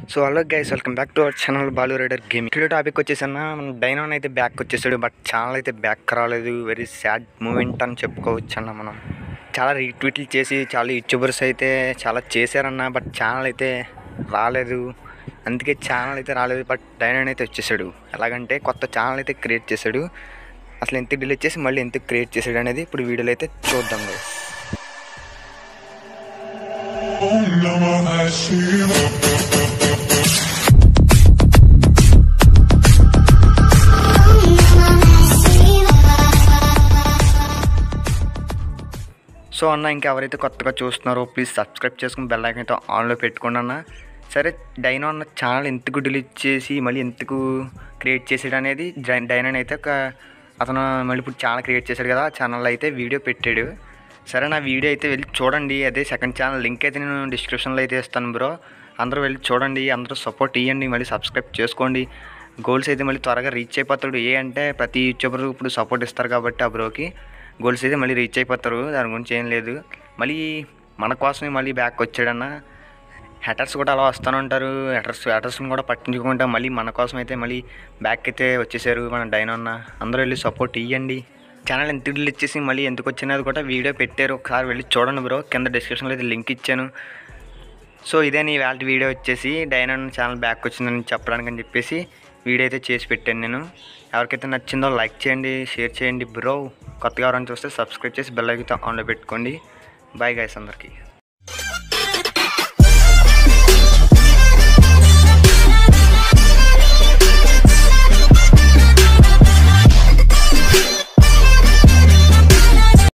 So hello guys welcome back to our channel Balu rider gaming today topic వచ్చేసన్న మన డైనాన్ అయితే బ్యాక్ వచ్చేసాడు బట్ ఛానల్ అయితే బ్యాక్ రాలేదు వెరీ సాడ్ మూమెంట్ అని చెప్పుకోవచ్చు అన్న మనం చాలా రీట్వీట్లు చేసి చాలా యూట్యూబర్స్ అయితే చాలా చేశారన్న బట్ ఛానల్ అయితే రాలేదు అందుకే ఛానల్ అయితే రాలేదు బట్ డైనాన్ అయితే వచ్చేసాడు ఎలాగంటే కొత్త ఛానల్ అయితే క్రియేట్ చేశాడు అసలు ఎంత డిలీట్ చేసి మళ్ళీ ఎంత క్రియేట్ చేశాడు అనేది ఇప్పుడు వీడియోలో అయితే చూద్దాం guys. ఓం నమః శివాయ సో అన్న ఇంకా ఎవరైతే కొత్తగా చూస్తున్నారో ప్లీజ్ సబ్స్క్రైబ్ చేసుకుని బెల్ ఐకాన్ అయితే ఆన్లో పెట్టుకోండి అన్న సరే డైనో అన్న ఛానల్ ఎందుకు డిలీట్ చేసి మళ్ళీ ఎందుకు క్రియేట్ చేసాడు అనేది డై- డైనోని అయితే ఒక అతను మళ్ళీ ఇప్పుడు ఛానల్ క్రియేట్ చేశాడు కదా ఆ ఛానల్ అయితే వీడియో పెట్టాడు సరే నా వీడియో అయితే వెళ్ళి చూడండి అదే సెకండ్ ఛానల్ లింక్ అయితే నేను డిస్క్రిప్షన్లో అయితే ఇస్తాను బ్రో అందరూ వెళ్ళి చూడండి అందరూ సపోర్ట్ ఇవ్వండి మళ్ళీ సబ్స్క్రైబ్ చేసుకోండి గోల్స్ అయితే మళ్ళీ త్వరగా రీచ్ అయిపోతాడు ఏ అంటే ప్రతి యూట్యూబర్ ఇప్పుడు సపోర్ట్ ఇస్తారు కాబట్టి ఆ బ్రోకి గోల్స్ అయితే మళ్ళీ రీచ్ అయిపోతారు దాని గురించి ఏం లేదు మళ్ళీ మన కోసమే మళ్ళీ బ్యాక్ వచ్చాడన్న హెటర్స్ కూడా అలా వస్తూనే ఉంటారు హెటర్స్ హెటర్స్ని కూడా పట్టించుకుంటా మళ్ళీ మన కోసం అయితే మళ్ళీ బ్యాక్ అయితే వచ్చేసారు మన డైనో అన్న అందరూ వెళ్ళి సపోర్ట్ ఇవ్వండి ఛానల్ ఎంత డిలీట్ చేసి మళ్ళీ ఎందుకు వచ్చినది కూడా వీడియో పెట్టారు ఒకసారి వెళ్ళి చూడండి బ్రో కింద డిస్క్రిప్షన్లో అయితే లింక్ ఇచ్చాను సో ఇదే నీ వాళ్ళ వీడియో వచ్చేసి డైనాన్ ఛానల్ బ్యాక్ వచ్చిందని చెప్పడానికి అని చెప్పేసి వీడియో అయితే చేసి పెట్టాను నేను ఎవరికైతే నచ్చిందో లైక్ చేయండి షేర్ చేయండి బ్రో కొత్తగా ఎవరైనా చూస్తే సబ్స్క్రైబ్ చేసి బెల్ అయితే ఆన్లో పెట్టుకోండి బాయ్ గైస్ అందరికీ